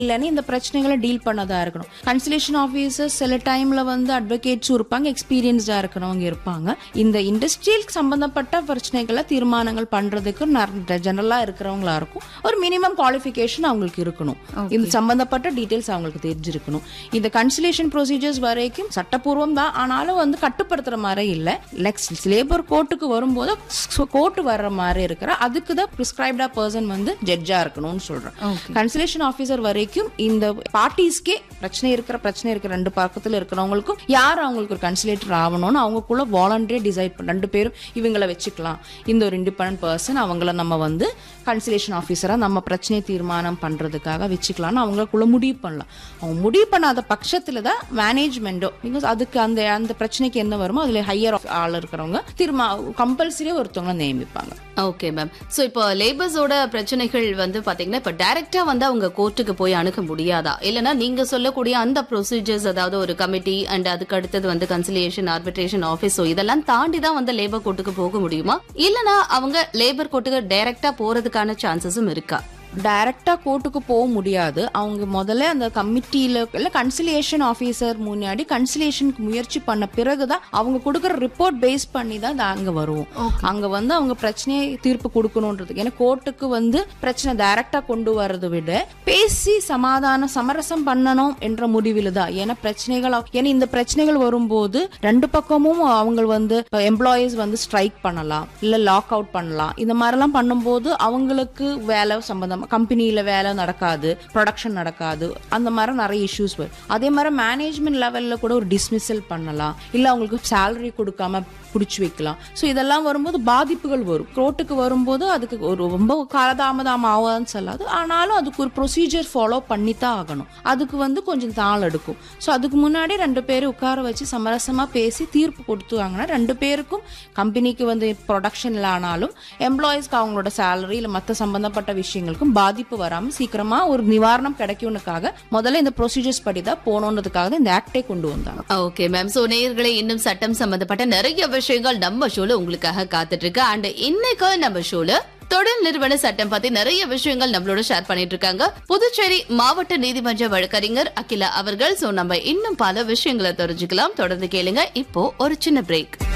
இல்லைன்னு இந்த பிரச்சனைகளை டீல் பண்ணதா இருக்கணும் கன்சலேஷன் ஆஃபீஸர்ஸ் சில டைம்ல வந்து அட்வொகேட்ஸும் இருப்பாங்க எக்ஸ்பீரியன்ஸ்டா இருக்கிறவங்க இருப்பாங்க இந்த இண்டஸ்ட்ரியல் சம்பந்தப்பட்ட பிரச்சனைகளை தீர்மானங்கள் பண்றதுக்கு ஜெனரலா இருக்கிறவங்களா இருக்கும் ஒரு மினிமம் குவாலிஃபிகேஷன் அவங்களுக்கு இருக்கணும் இந்த சம்பந்தப்பட்ட டீடைல்ஸ் அவங்களுக்கு தெரிஞ்சிருக்கணும் இந்த கன்சலேஷன் ப்ரொசீஜர்ஸ் வரைக்கும் சட்டப்பூர்வம் தான் ஆனாலும் வந்து கட்டுப்படுத்துற மாதிரி இல்ல நெக்ஸ்ட் லேபர் கோர்ட்டுக்கு வரும்போது கோர்ட்டு வர்ற மாதிரி இருக்கிற அதுக்கு தான் பிரிஸ்கிரைப்டா பர்சன் வந்து ஜட்ஜா இருக்கணும்னு சொல்றேன் கன்சலேஷன் ஆஃபீஸர் வரைக்கும் இந்த பார்ட்டிஸ்க்கே பிரச்சனை இருக்கிற பிரச்சனை இருக்கிற ரெண்டு பக்கத்துல இருக்கிறவங்களுக்கும் யார் அவங்களுக்கு ஒரு கன்சிலேட்டர் ஆகணும்னு அவங்களுக்குள்ள வாலண்டரியா டிசைட் பண்ண ரெண்டு பேரும் இவங்கள வச்சுக்கலாம் இந்த ஒரு இண்டிபெண்ட் பர்சன் அவங்கள நம்ம வந்து கன்சலேஷன் ஆஃபீஸரா நம்ம பிரச்சனையை தீர்மானம் பண்றதுக்காக வச்சுக்கலாம்னு அவங்களுக்குள்ள முடிவு பண்ணலாம் அவங்க முடிவு பண்ணாத பட்சத்துல தான் மேனேஜ்மெண்டோ பிகாஸ் அதுக்கு அந்த அந்த பிரச்சனைக்கு என்ன வருமோ அதுல ஹையர் ஆள் இருக்கிறவங்க தீர்மா கம்பல்சரியா ஒருத்தவங்க நியமிப்பாங்க ஓகே மேம் சோ இப்போ லேபர்ஸோட பிரச்சனைகள் வந்து பாத்தீங்கன்னா இப்ப டைரக்டா வந்து அவங்க கோர்ட்டுக்கு போய் அணுக முடியாதா இல்லனா நீங்க சொல்லக்கூடிய அந்த ப்ரொசீஜர்ஸ் அதாவது ஒரு கமிட்டி அண்ட் அதுக்கு அடுத்தது வந்து கன்சிலியேஷன் ஆர்பிட்ரேஷன் ஆபீஸ் இதெல்லாம் தாண்டி தான் வந்து லேபர் கோர்ட்டுக்கு போக முடியுமா இல்லனா அவங்க லேபர் கோர்ட்டுக்கு டைரக்டா போறதுக்கான சான்சஸும் இருக்கா டைரக்டா கோர்ட்டுக்கு போக முடியாது அவங்க முதல்ல அந்த கமிட்டியில இல்ல கன்சிலியேஷன் ஆபீசர் முன்னாடி கன்சிலியேஷனுக்கு முயற்சி பண்ண பிறகுதான் அவங்க கொடுக்குற ரிப்போர்ட் பேஸ் பண்ணி தான் அது அங்க வருவோம் அங்க வந்து அவங்க பிரச்சனையை தீர்ப்பு கொடுக்கணும்ன்றதுக்கு ஏன்னா கோர்ட்டுக்கு வந்து பிரச்சனை டைரக்டா கொண்டு வர்றதை விட பேசி சமாதானம் சமரசம் பண்ணணும் என்ற முடிவில் தான் ஏன்னா பிரச்சனைகள் அவ- ஏன்னா இந்த பிரச்சனைகள் வரும்போது ரெண்டு பக்கமும் அவங்க வந்து எம்ப்ளாயீஸ் வந்து ஸ்ட்ரைக் பண்ணலாம் இல்ல லாக் அவுட் பண்ணலாம் இந்த மாதிரிலாம் பண்ணும்போது அவங்களுக்கு வேலை சம்பந்தமா கம்பெனியில வேலை நடக்காது ப்ரொடக்ஷன் நடக்காது அந்த மாதிரி நிறைய இஷ்யூஸ் வரும் அதே மாதிரி மேனேஜ்மெண்ட் லெவல்ல கூட ஒரு டிஸ்மிசல் பண்ணலாம் இல்ல அவங்களுக்கு சேலரி கொடுக்காம பிடிச்சி வைக்கலாம் ஸோ இதெல்லாம் வரும்போது பாதிப்புகள் வரும் கோர்ட்டுக்கு வரும்போது அதுக்கு ஒரு ரொம்ப காலதாமதம் ஆகாதுன்னு சொல்லாது ஆனாலும் அதுக்கு ஒரு ப்ரொசீஜர் ஃபாலோ பண்ணி தான் ஆகணும் அதுக்கு வந்து கொஞ்சம் தாள் எடுக்கும் ஸோ அதுக்கு முன்னாடி ரெண்டு பேரும் உட்கார வச்சு சமரசமா பேசி தீர்ப்பு கொடுத்துவாங்கன்னா ரெண்டு பேருக்கும் கம்பெனிக்கு வந்து ப்ரொடக்ஷன்ல ஆனாலும் எம்ப்ளாயீஸ்க்கு அவங்களோட சேலரி இல்லை மற்ற சம்பந்தப்பட்ட விஷயங்களுக்கும் பாதிப்பு வராமல் சீக்கிரமா ஒரு நிவாரணம் கிடைக்கும்னுக்காக முதல்ல இந்த ப்ரொசீஜர்ஸ் படி தான் போகணுன்றதுக்காக தான் இந்த ஆக்டே கொண்டு வந்தாங்க ஓகே மேம் சோ நேயர்களே இன்னும் சட்டம் சம்பந்தப்பட்ட நிறைய விஷயங்கள் நம்ம ஷோல உங்களுக்காக காத்துட்டு இருக்கு அண்ட் இன்னைக்கு நம்ம ஷோல தொழில் நிறுவன சட்டம் பத்தி நிறைய விஷயங்கள் நம்மளோட ஷேர் பண்ணிட்டு இருக்காங்க புதுச்சேரி மாவட்ட நீதிமன்ற வழக்கறிஞர் அகிலா அவர்கள் சோ நம்ம இன்னும் பல விஷயங்களை தெரிஞ்சுக்கலாம் தொடர்ந்து கேளுங்க இப்போ ஒரு சின்ன பிரேக்